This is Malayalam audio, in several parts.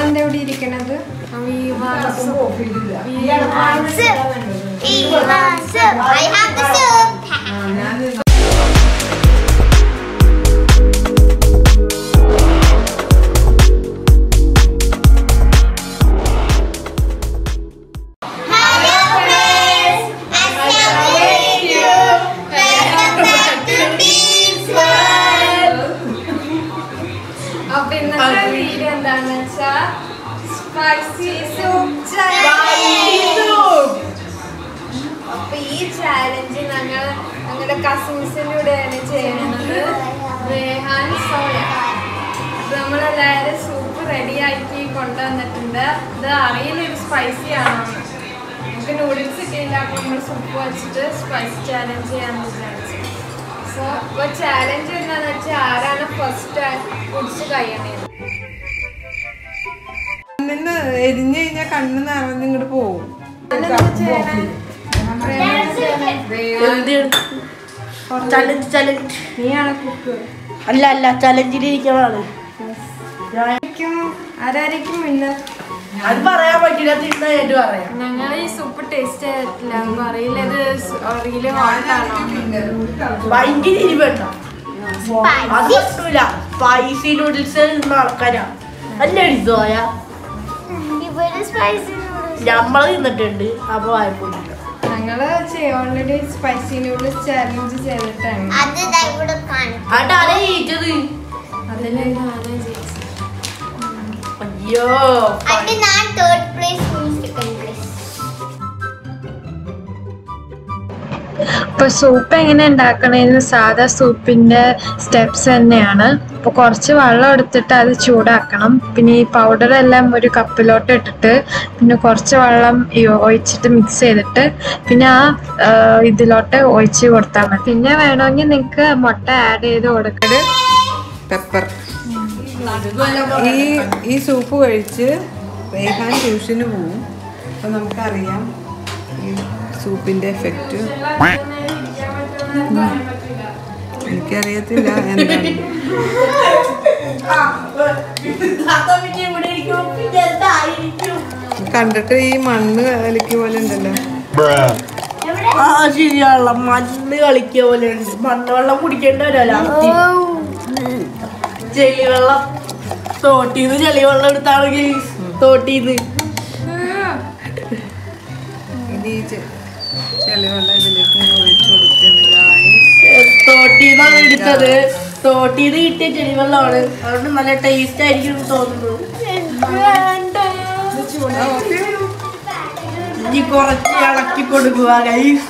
എന്താ ഇവിടെ ഇരിക്കണത് I have the soup. Hello friends, Assalamualaikum. Welcome back to Beans World. അപ്പൊ ഇന്നത്തെ വീഡിയോ എന്താന്ന് വെച്ചാ സ്പൈസി സൂപ്പ് അപ്പൊ ഈ ചാലഞ്ച് ഞങ്ങൾ ഞങ്ങളുടെ കസിൻസിന്റെ കൂടെയാണ് ചെയ്യുന്നത് റേഹാൻ സോയ അപ്പൊ നമ്മളെല്ലാവരും സൂപ്പ് റെഡി ആക്കി കൊണ്ടുവന്നിട്ടുണ്ട് ഇത് അറിയില്ല ഇത് സ്പൈസി ആണോ നമുക്ക് നൂഡിൽസ് കിട്ടിയില്ല അപ്പൊ നമ്മൾ സൂപ്പ് വെച്ചിട്ട് സ്പൈസി ചാലഞ്ച് ചെയ്യാന്ന് വിചാരിച്ചു സോ ഇപ്പൊ ചാലഞ്ച് എന്താന്ന് വെച്ചാൽ ആരാണ് ഫസ്റ്റ് കുടിച്ച് കഴിയണേന്ന് കണ്ണിന്ന് എരിഞ്ഞു കഴിഞ്ഞാൽ കണ്ണ് നിറഞ്ഞ് ഇങ്ങോട്ട് പോകും ചലഞ്ച് ചലഞ്ച് നീയാണ് കുക്ക് അല്ല അല്ല ചലഞ്ചിൽ ഇരിക്കണതാണ് ആരായിരിക്കും ആരായിരിക്കും ഇന്ന് അത് പറയാൻ പറ്റില്ല തിന്നായിട്ട് പറയാം ഞങ്ങൾ ഈ സൂപ്പ് ടേസ്റ്റ് ചെയ്തിട്ടില്ല അപ്പൊ അറിയില്ല ഇത് റിയലി ഹോട്ടാണോ ഭയങ്കര എരിവേണ്ട അത് പറ്റൂല സ്പൈസി നൂഡിൽസ് ആൾക്കാരാ അല്ല എഴുതോയ ഇവിടെ spicy noodles. നമ്മൾ തിന്നിട്ടുണ്ട് അപ്പൊ വായ്പൂട്ടില്ല ഞങ്ങള് ഓൾറെഡി സ്പൈസി നൂഡിൽസ് ചാലഞ്ച് ചെയ്തിട്ടാണ് അത് ദാ ഇവിടെ കാണിക്കും അതാണ് ജയിച്ചത് അതിൽ ഞാനാണ് ജയിച്ചത് അയ്യോ അത് ഞാൻ തേർഡ് പ്ലേസ് സെക്കൻഡ് പ്ലേസ് ഇപ്പൊ സൂപ്പ് എങ്ങനെ ഉണ്ടാക്കണേന്ന് സാധാ സൂപ്പിന്റെ സ്റ്റെപ്സ് തന്നെയാണ് അപ്പോൾ കുറച്ച് വെള്ളം എടുത്തിട്ട് അത് ചൂടാക്കണം പിന്നെ ഈ പൗഡർ എല്ലാം ഒരു കപ്പിലോട്ട് ഇട്ടിട്ട് പിന്നെ കുറച്ച് വെള്ളം ഈ ഒഴിച്ചിട്ട് മിക്സ് ചെയ്തിട്ട് പിന്നെ ആ ആ, ഇതിലോട്ട് ഒഴിച്ച് കൊടുത്താൽ മതി പിന്നെ വേണമെങ്കിൽ നിങ്ങൾക്ക് മുട്ട ആഡ് ചെയ്ത് കൊടുക്കണം പെപ്പർ ഈ ഈ സൂപ്പ് കഴിച്ച് റേഹാൻ ട്യൂഷന് പോവും അപ്പം നമുക്കറിയാം ഈ സൂപ്പിൻ്റെ എഫക്റ്റ് എനിക്കറിയത്തില്ല എന്താണ് അപ്പൊ പിന്നെ ഇവിടെ ഇരിക്കും പിന്നെ എന്തായിരിക്കും കണ്ടിട്ട് ഈ മണ്ണ് കലക്കി പോലെ ഉണ്ടല്ലോ ആ ശരിയാണല്ലോ മണ്ണ് കളിക്കുക പോലെ ഉണ്ട് മണ്ണ് വെള്ളം കുടിക്കേണ്ട വരാല ചെളി വെള്ളം തോട്ടീന്ന് ചെളി വെള്ളം എടുത്താണെങ്കിൽ തോട്ടീന്ന് ഇനി ഈ ചെ- ചെളിവെള്ളം ഇതിലേക്ക് ഇങ്ങനെ ഒഴിച്ച് കൊടുക്കുകയാണ് guys. തോട്ടീന്നാണ് എടുത്തത് തോട്ടീന്ന് കിട്ടിയ ചെളി വെള്ളമാണ് അതുകൊണ്ട് നല്ല ടേസ്റ്റ് ആയിരിക്കും എന്ന് തോന്നുന്നു ഇനി കുറച്ച് ഇളക്കി കൊടുക്കുക ഗൈസ്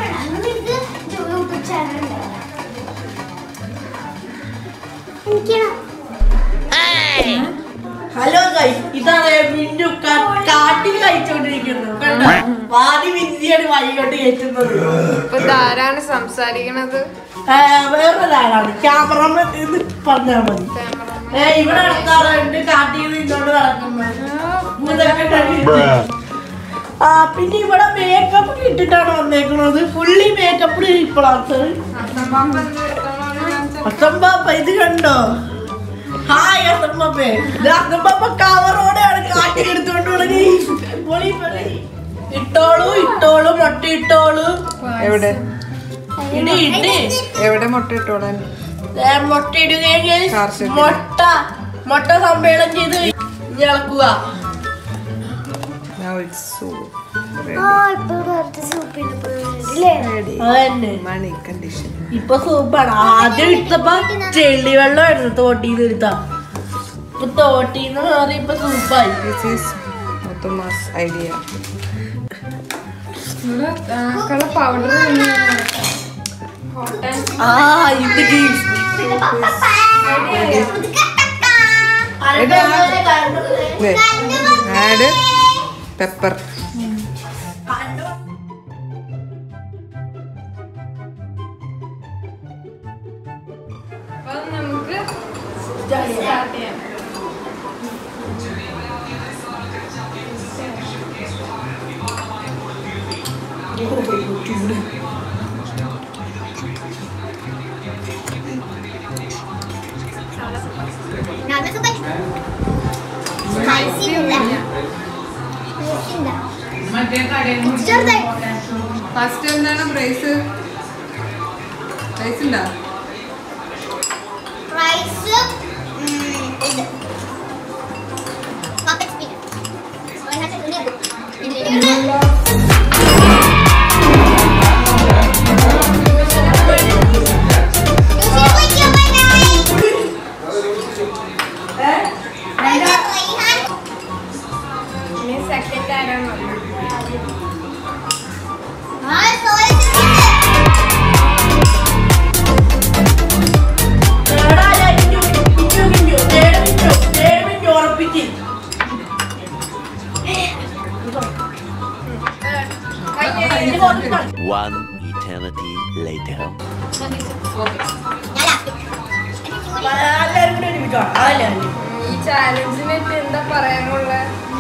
ഹലോ ഗൈസ് ഇതാണ് മിന്നു കാ- കാട്ടിൽ കഴിച്ചോണ്ടിരിക്കുന്നത് കണ്ടോ വാതി വിദ്യയാണ് വഴികൊണ്ട് കയറ്റുന്നത് ഇപ്പൊ ഇതാരാണ് സംസാരിക്കണത് ആ, വേറൊരാളാണ് ക്യാമറമാൻ എന്ന് പറഞ്ഞാൽ മതി ഏ, ഇവിടെ നടത്താറുണ്ട് കാട്ടിൽ നിന്ന് ഇങ്ങോട്ട് നടക്കുന്നത് ഇതൊക്കെ കണ്ടിട്ട്. ആ പിന്നെ ഇവിടെ മേക്കപ്പ് ഇട്ടിട്ടാണ് വന്നേക്കുന്നത് ഫുള്ളി മേക്കപ്പ് ഇപ്പോഴാണ് അസംബാപ്പ ഇത് കണ്ടോ ഹായ് അസംബാപ്പേ ഇത് അസംബാപ്പ കവറോടെയാണ് കാട്ടി എടുത്തോണ്ട് തുടങ്ങി പൊളി പൊളി ഇട്ടോളൂ ഇട്ടോളൂ മുട്ട ഇട്ടോളൂ എവിടെ ഇടി ഇടി എവിടെ മുട്ട ഇട്ടോളാൻ ദേ മുട്ട ഇടുകയെങ്കിൽ കാർഷിക. മുട്ട മുട്ട സമ്മേളനം ചെയ്ത് ഇളക്കുക Now it's so ready. Ready. അതന്നെ Money condition. ഇപ്പൊ സൂപ്പാണ് ആദ്യം എടുത്തപ്പോ ചെളി വെള്ളമായിരുന്നു തോട്ടീന്ന് എടുത്ത ഇപ്പൊ തോട്ടീന്ന് മാറി ഇപ്പൊ സൂപ്പായി This is Muthuma's idea. Powder ആ ഇത് ഗീസ്. ദേ, add pepper. അപ്പൊ നമുക്ക് സ്റ്റാർട്ട് ചെയ്യാം Spicy സ്പൈസി ഒന്നുമില്ല മറ്റേ കടയിൽ ചെറുതായി. ഫസ്റ്റ് എന്താണ് പ്രൈസ് പ്രൈസ് ഉണ്ടോ റൈസ് ഇത് പപ്പറ്റ് സ്പീഡ് ഇനി സെക്കൻഡ് ആരാണ് ഉറപ്പിച്ച് One eternity later. എല്ലാവരും കൂടി ഒരുമിച്ചോ അതല്ലേ ഈ ചാലഞ്ചിനെ പറ്റി എന്താ പറയാനുള്ള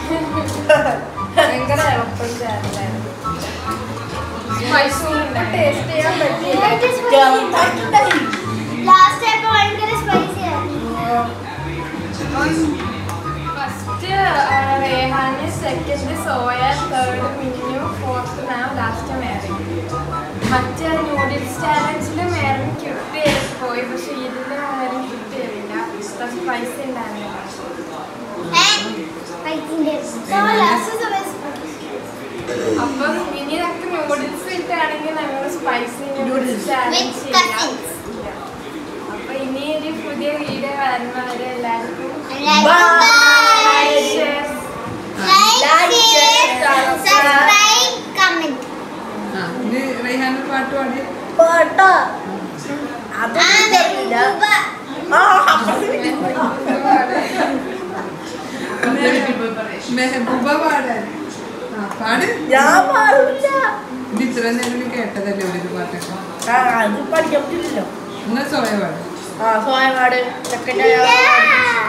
ഭയങ്കര എളുപ്പം ചാലഞ്ചായിരുന്നു മൈസൂർ ടേസ്റ്റ് ചെയ്യാൻ പറ്റിയില്ല ലാസ്റ്റ് ആയപ്പോ ഭയങ്കര സ്പൈസി ആയിരുന്നു first Rehan second Soya third Minnu fourth ma'am last Mary മറ്റേ നൂഡിൽസ് ചാലഞ്ചിൽ മേരൻ കിട്ടി പോയി പക്ഷെ ഇതിൽ മേരൻ കിട്ടിയില്ല പൈസ ഉണ്ടായിരുന്നില്ല അപ്പം ഇനി നമുക്ക് നൂഡിൽസ് കിട്ടുകയാണെങ്കിൽ ഞങ്ങൾ സ്പൈസി നൂഡിൽസ് ചാലഞ്ച് With ചെയ്യാം cousins. അപ്പൊ ഇനി ഒരു പുതിയ വീഡിയോ വരുന്നവരെ എല്ലാവർക്കും Bye. share, Like, share, subscribe, comment. ആ ഇനി റൈഹാൻ ഒരു പാട്ട് പാടി പാട്ടാ അത് ആ, അറിയില്ല. ബ- ആ അപ്പുറത്ത് മെഹബൂബ പാടാൻ ആ പാട് ഞാൻ പാടില്ല ഇത് ഇത്ര നേരം കേട്ടതല്ലേ ഒരു പാട്ടൊക്കെ ആ അത് പഠിക്കാൻ പറ്റില്ലല്ലോ നിങ്ങൾ സോയ പാട് ആ സോയമാട് സെക്കൻഡ് ഇല്ല.